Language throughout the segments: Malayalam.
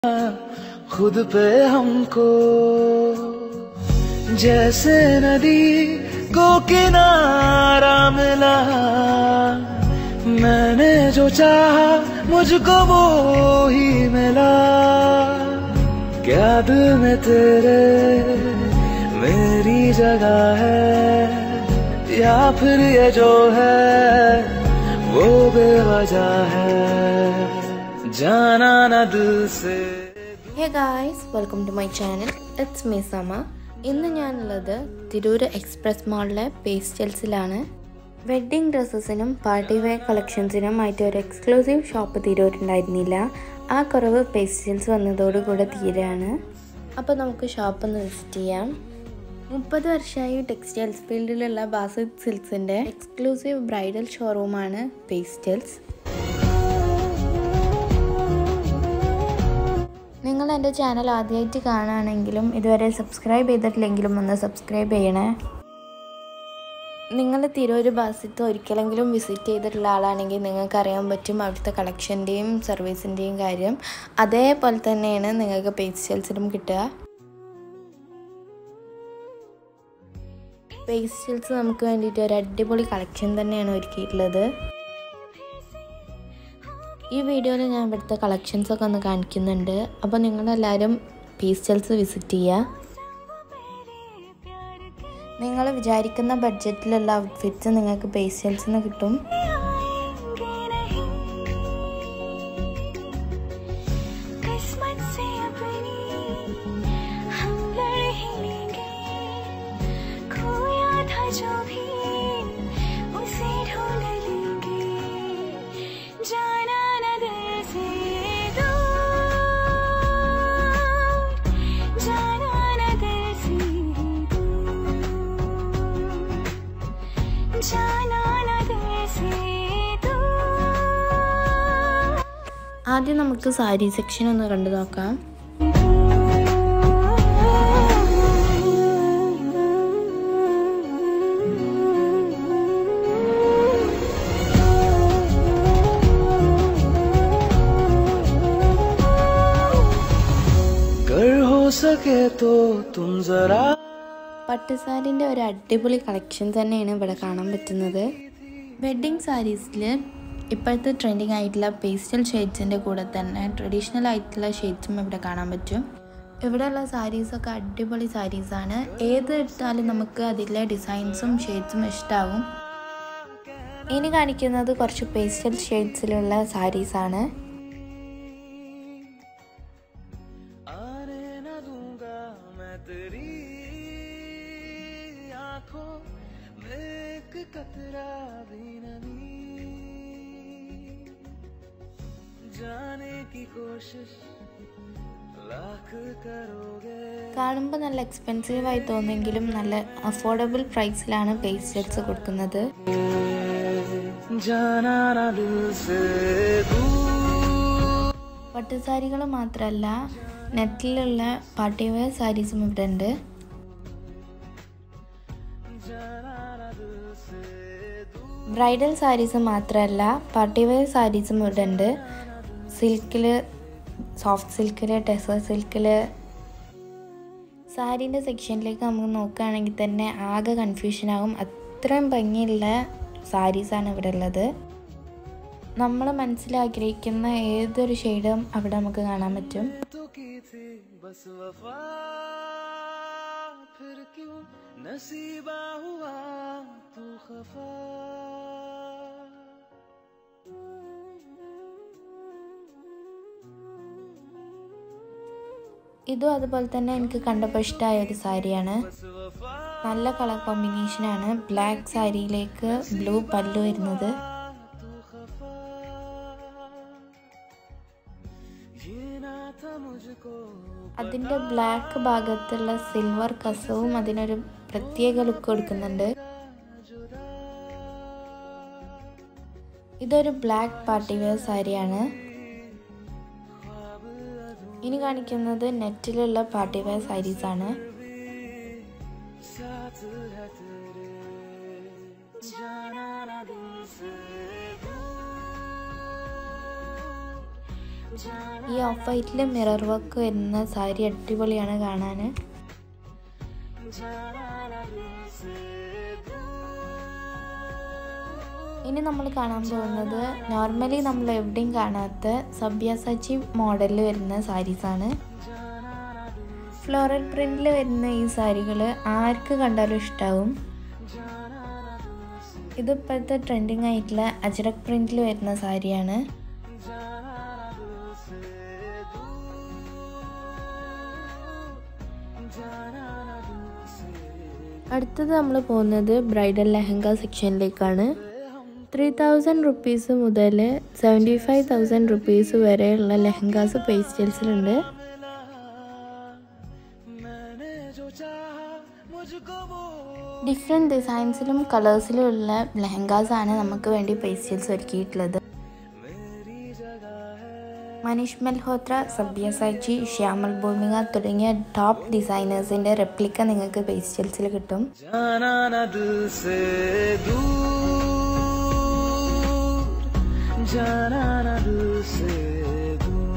खुद पे हमको जैसे नदी को किनारा मिला मैंने जो चाहा मुझको वो ही मिला क्या दिल में तेरे मेरी जगह है या फिर ये जो है वो बेवजह है जाना न दिल से hey guys welcome to my channel it's me Sama ഇന്ന് ഞാനുള്ളത് തിരൂർ എക്സ്പ്രസ് മാളിലെ പേസ്റ്റൽസിലാണ് വെഡ്ഡിങ് ഡ്രസ്സസിനും പാർട്ടി വെയർ കളക്ഷൻസിനുമായിട്ട് ഒരു എക്സ്ക്ലൂസീവ് ഷോപ്പ് തിരൂരുണ്ടായിരുന്നില്ല ആ കുറവ് പേസ്റ്റൽസ് വന്നതോടുകൂടെ തീരാണ് അപ്പോൾ നമുക്ക് ഷോപ്പ് ഒന്ന് വിസിറ്റ് ചെയ്യാം മുപ്പത് വർഷമായി ടെക്സ്റ്റൈൽസ് ഫീൽഡിലുള്ള ബാസിത് സിൽക്സിൻ്റെ എക്സ്ക്ലൂസീവ് ബ്രൈഡൽ ഷോറൂമാണ് പേസ്റ്റൽസ് നിങ്ങൾ എൻ്റെ ചാനൽ ആദ്യമായിട്ട് കാണുകയാണെങ്കിലും ഇതുവരെ സബ്സ്ക്രൈബ് ചെയ്തിട്ടില്ലെങ്കിലും ഒന്ന് സബ്സ്ക്രൈബ് ചെയ്യണേ നിങ്ങൾ തിരൂര് ബാസിത്ത് ഒരിക്കലെങ്കിലും വിസിറ്റ് ചെയ്തിട്ടുള്ള ആളാണെങ്കിൽ നിങ്ങൾക്ക് അറിയാൻ പറ്റും അവിടുത്തെ കളക്ഷൻ്റെയും സർവീസിൻ്റെയും കാര്യം അതേപോലെ തന്നെയാണ് നിങ്ങൾക്ക് പേസ്റ്റൽസിലും കിട്ടുക പേസ്റ്റൽസ് നമുക്ക് വേണ്ടിയിട്ട് ഒരു അടിപൊളി കളക്ഷൻ തന്നെയാണ് ഒരുക്കിയിട്ടുള്ളത് ഈ വീഡിയോയിൽ ഞാൻ ഇവിടുത്തെ കളക്ഷൻസ് ഒക്കെ ഒന്ന് കാണിക്കുന്നുണ്ട് അപ്പോൾ നിങ്ങളെല്ലാവരും പീസ്റ്റൽസ് വിസിറ്റ് ചെയ്യുക നിങ്ങൾ വിചാരിക്കുന്ന ബഡ്ജറ്റിലുള്ള ഔട്ട്ഫിറ്റ്സ് നിങ്ങൾക്ക് പേസ്റ്റൽസിൽ നിന്ന് കിട്ടും किस्मत से अपनी हम लड़ ही लेंगे खोया था जो भी उसे ढूंढ लेंगे जाना न दिल से दूर जाना न दिल से दूर जाना न दिल से दूर ആദ്യം നമുക്ക് സാരി സെക്ഷൻ ഒന്ന് കണ്ടു നോക്കാം कर हो सके तो तुम जरा പട്ടുസാരിൻ്റെ ഒരു അടിപൊളി കളക്ഷൻ തന്നെയാണ് ഇവിടെ കാണാൻ പറ്റുന്നത് വെഡ്ഡിങ് സാരീസിൽ ഇപ്പോഴത്തെ ട്രെൻഡിങ് ആയിട്ടുള്ള പേസ്റ്റൽ ഷെയ്ഡ്സിൻ്റെ കൂടെ തന്നെ ട്രഡീഷണൽ ആയിട്ടുള്ള ഷെയ്ഡ്സും ഇവിടെ കാണാൻ പറ്റും ഇവിടെയുള്ള സാരീസൊക്കെ അടിപൊളി സാരീസാണ് ഏത് എടുത്താലും നമുക്ക് അതിലെ ഡിസൈൻസും ഷെയ്ഡ്സും ഇഷ്ടാവും ഇനി കാണിക്കുന്നത് കുറച്ച് പേസ്റ്റൽ ഷെയ്ഡ്സിലുള്ള സാരീസാണ് आने न दूंगा मैं तेरी आंखों में एक कतरा भी नमी जाने की कोशिश लाख करोगे കാണുമ്പോൾ നല്ല എക്സ്പെൻസീവായി തോന്നുമെങ്കിലും നല്ല അഫോർഡബിൾ പ്രൈസിലാണ് പേസ്റ്റൽസ് കൊടുക്കുന്നത് जाना न दिल से दूर പട്ടുസാരികൾ മാത്രമല്ല നെറ്റിലുള്ള പാർട്ടി വെയർ സാരീസും ഇവിടെ ഉണ്ട് जाना न दिल से दूर ബ്രൈഡൽ സാരീസ് മാത്രമല്ല പാർട്ടി വെയർ സാരീസും ഇവിടെ ഉണ്ട് സിൽക്കിൽ സോഫ്റ്റ് സിൽക്കിൽ ടെസർ സിൽക്കിൽ സാരീൻ്റെ സെക്ഷനിലേക്ക് നമുക്ക് നോക്കുകയാണെങ്കിൽ തന്നെ ആകെ കൺഫ്യൂഷനാകും അത്രയും ഭംഗിയുള്ള സാരീസാണ് ഇവിടെ ഉള്ളത് നമ്മൾ മനസ്സിലാഗ്രഹിക്കുന്ന ഏതൊരു ഷെയ്ഡും അവിടെ നമുക്ക് കാണാൻ പറ്റും तो की थी बस वफा फिर क्यों नसीबा हुआ तू खफा ഇതും അതുപോലെ തന്നെ എനിക്ക് കണ്ടപ്പോൾ ഇഷ്ടമായ ഒരു സാരിയാണ് നല്ല കളർ കോമ്പിനേഷനാണ് ബ്ലാക്ക് സാരിയിലേക്ക് ബ്ലൂ പല്ലു വരുന്നത് तू खफा ये ना था मुझको അതിൻ്റെ ബ്ലാക്ക് ഭാഗത്തുള്ള സിൽവർ കസവും അതിനൊരു പ്രത്യേക ലുക്ക് കൊടുക്കുന്നുണ്ട് ഇതൊരു ബ്ലാക്ക് പാർട്ടി വെയർ സാരിയാണ് ഇനി കാണിക്കുന്നത് നെറ്റിലുള്ള പാർട്ടി വെയർ സാരീസാണ് साथ है तेरे जाना न दिल से दूर ഈ ഓഫ് വൈറ്റിൽ മിറർ വർക്ക് വരുന്ന സാരി അടിപൊളിയാണ് കാണാൻ ഇനി നമ്മൾ കാണാൻ പോകുന്നത് നോർമലി നമ്മൾ എവിടെയും കാണാത്ത സബ്യാസച്ചി മോഡലിൽ വരുന്ന സാരീസാണ് ഫ്ലോറൽ പ്രിന്റിൽ വരുന്ന ഈ സാരികൾ ആർക്ക് കണ്ടാലും ഇഷ്ടാവും ഇത് ഇപ്പോഴത്തെ ട്രെൻഡിങ് ആയിട്ടുള്ള അജറക് പ്രിന്റിൽ വരുന്ന സാരിയാണ് അടുത്തത് നമ്മൾ പോകുന്നത് ബ്രൈഡൽ ലെഹങ്ക സെക്ഷനിലേക്കാണ് ത്രീ തൗസൻഡ് റുപ്പീസ് മുതൽ സെവൻറ്റി ഫൈവ് തൗസൻഡ് റുപ്പീസ് വരെയുള്ള ലെഹങ്കാസ് പേസ്റ്റൽസിലുണ്ട് मैंने जो चाहा मुझको वो ഡിഫറെൻറ്റ് ഡിസൈൻസിലും കളേഴ്സിലും ഉള്ള ലെഹങ്കാസ് ആണ് നമുക്ക് വേണ്ടി പേസ്റ്റൽസ് ഒരുക്കിയിട്ടുള്ളത് मेरी जगह है മനീഷ് മൽഹോത്ര സബ്യസാച്ചി ശ്യാമൽ ഭൂമിക തുടങ്ങിയ ടോപ്പ് ഡിസൈനേഴ്സിൻ്റെ റെപ്ലിക്ക നിങ്ങൾക്ക് പേസ്റ്റൽസിൽ കിട്ടും जाना न दिल से दूर जाना न दिल से दूर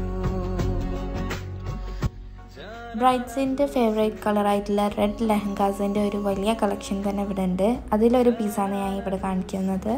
ബ്രൈഡ്സിൻ്റെ ഫേവറേറ്റ് കളറായിട്ടുള്ള റെഡ് ലെഹങ്കാസിൻ്റെ ഒരു വലിയ കളക്ഷൻ തന്നെ ഇവിടെ ഉണ്ട് അതിലൊരു പീസാണ് ഞാൻ ഇവിടെ കാണിക്കുന്നത്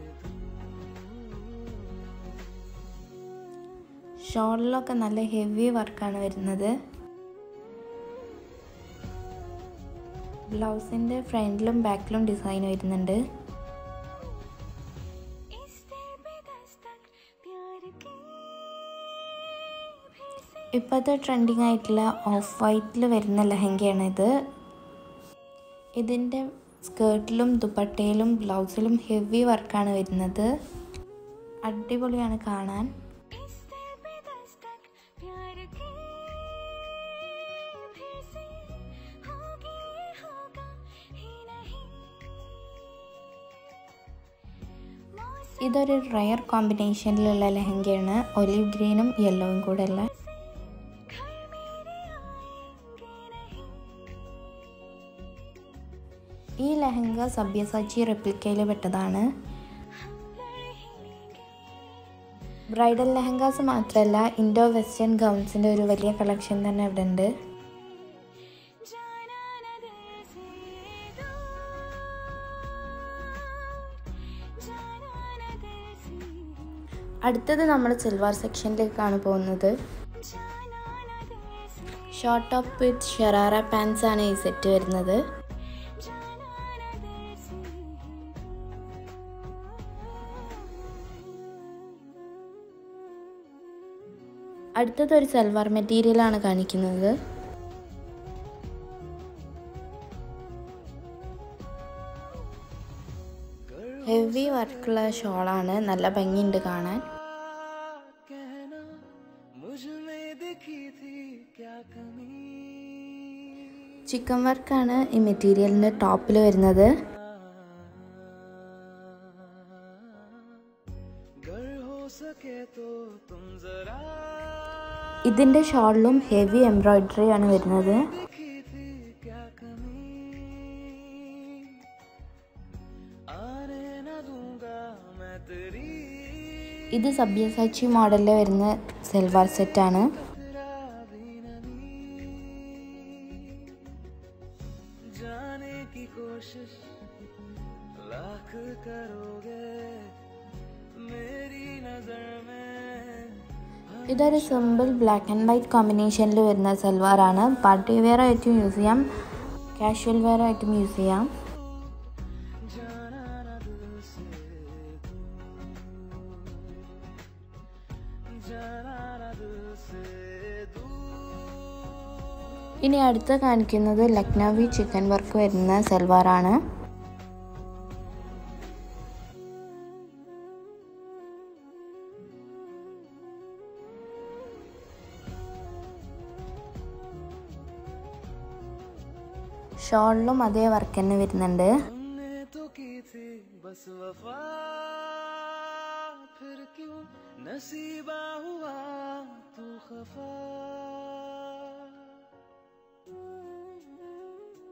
ഷോളിലൊക്കെ നല്ല ഹെവി വർക്കാണ് വരുന്നത് ബ്ലൗസിൻ്റെ ഫ്രണ്ടിലും ബാക്കിലും ഡിസൈൻ വരുന്നുണ്ട് इस दिल पे दस्तक प्यार की भी से ഇപ്പോഴത്തെ ട്രെൻഡിങ് ആയിട്ടുള്ള ഓഫ് വൈറ്റിൽ വരുന്ന ലെഹങ്കയാണ് ഇത് ഇതിൻ്റെ സ്കേർട്ടിലും ദുപ്പട്ടയിലും ബ്ലൗസിലും ഹെവി വർക്കാണ് വരുന്നത് അടിപൊളിയാണ് കാണാൻ इस दिल पे दस्तक प्यार की भी से होगी ये होगा ही नहीं मौसम ഇതൊരു റയർ കോമ്പിനേഷനിലുള്ള ലെഹങ്കയാണ് ഒലിവ് ഗ്രീനും യെല്ലോയും കൂടെ ഉള്ള घर मेरे आएंगे नहीं ഈ ലെഹങ്ക സബ്യസാച്ചി റെപ്ലിക്കയിൽ പെട്ടതാണ് हम लड़ ही लेंगे ബ്രൈഡൽ ലെഹങ്കാസ് മാത്രമല്ല ഇൻഡോ വെസ്റ്റേൺ ഗൗൺസിൻ്റെ ഒരു വലിയ കളക്ഷൻ തന്നെ ഇവിടെ ഉണ്ട് जाना न दिल से दूर जाना न दिल से അടുത്തത് നമ്മൾ സിൽവാർ സെക്ഷനിലേക്കാണ് പോകുന്നത് जाना न दिल से short top with sharara pants ആണ് ഈ സെറ്റ് വരുന്നത് जाना न दिल से അടുത്തത് ഒരു സൽവാർ മെറ്റീരിയലാണ് കാണിക്കുന്നത് ഹെവി വർക്കുള്ള ഷോളാണ് നല്ല ഭംഗിയുണ്ട് കാണാൻ कहना मुझ में दिखी थी क्या कमी ചിക്കൻ വർക്കാണ് ഈ മെറ്റീരിയലിൻ്റെ ടോപ്പിൽ വരുന്നത് गर हो सके तो तुम जरा ഇതിൻ്റെ ഷോളിലും ഹെവി എംബ്രോയിഡറി ആണ് വരുന്നത് दिखी थी क्या कमी आने न दूंगा मैं तेरी ഇത് സബ്യസാച്ചി മോഡലിൽ വരുന്ന സെൽവാർ സെറ്റാണ് तेरा भी नमी जाने की कोशिश लाख करोगे मेरी नजर में ഇതൊരു സിമ്പിൾ ബ്ലാക്ക് ആൻഡ് വൈറ്റ് കോമ്പിനേഷനിൽ വരുന്ന സൽവാറാണ് പാർട്ടി വെയർ ആയിട്ടും യൂസ് ചെയ്യാം കാഷ്വൽ വെയർ ആയിട്ടും യൂസ് ചെയ്യാം जाना न दिल से दूर जाना न दिल से दूर ഇനി അടുത്ത് കാണിക്കുന്നത് ലക്നൗവി ചിക്കൻ വർക്ക് വരുന്ന സൽവാറാണ് ഷോളിലും അതേ വർക്ക് തന്നെ വരുന്നുണ്ട് हमने तो की थी बस वफा फिर क्यों नसीबा हुआ तू खफा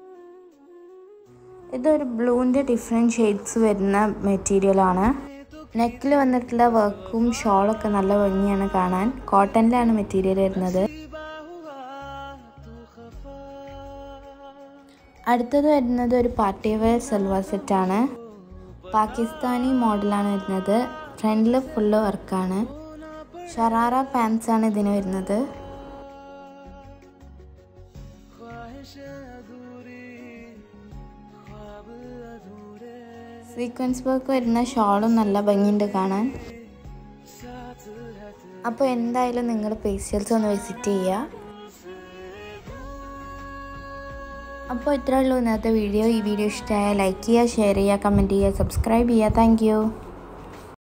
ഇതൊരു ബ്ലൂവിൻ്റെ ഡിഫറെൻറ്റ് ഷെയ്ഡ്സ് വരുന്ന മെറ്റീരിയലാണ് हमने तो നെക്കിൽ വന്നിട്ടുള്ള വർക്കും ഷോളൊക്കെ നല്ല ഭംഗിയാണ് കാണാൻ കോട്ടണിലാണ് മെറ്റീരിയൽ വരുന്നത് അടുത്തത് വരുന്നത് ഒരു പാർട്ടി വെയർ സൽവാർ സെറ്റാണ് പാകിസ്ഥാനി മോഡലാണ് വരുന്നത് ഫ്രണ്ടിൽ ഫുള്ള് വർക്കാണ് ഷറാറ പാൻസ് ആണ് ഇതിന് വരുന്നത് സീക്വൻസ് വർക്ക് വരുന്ന ഷോളും നല്ല ഭംഗിയുണ്ട് കാണാൻ അപ്പോൾ എന്തായാലും നിങ്ങൾ പേസ്റ്റൽസ് ഒന്ന് വിസിറ്റ് ചെയ്യുക അപ്പോൾ ഇത്രയേ ഉള്ളൂ ഇന്നത്തെ വീഡിയോ ഈ വീഡിയോ ഇഷ്ടമായ ലൈക്ക് ചെയ്യുക ഷെയർ ചെയ്യുക കമൻറ്റ് ചെയ്യുക സബ്സ്ക്രൈബ് ചെയ്യുക താങ്ക്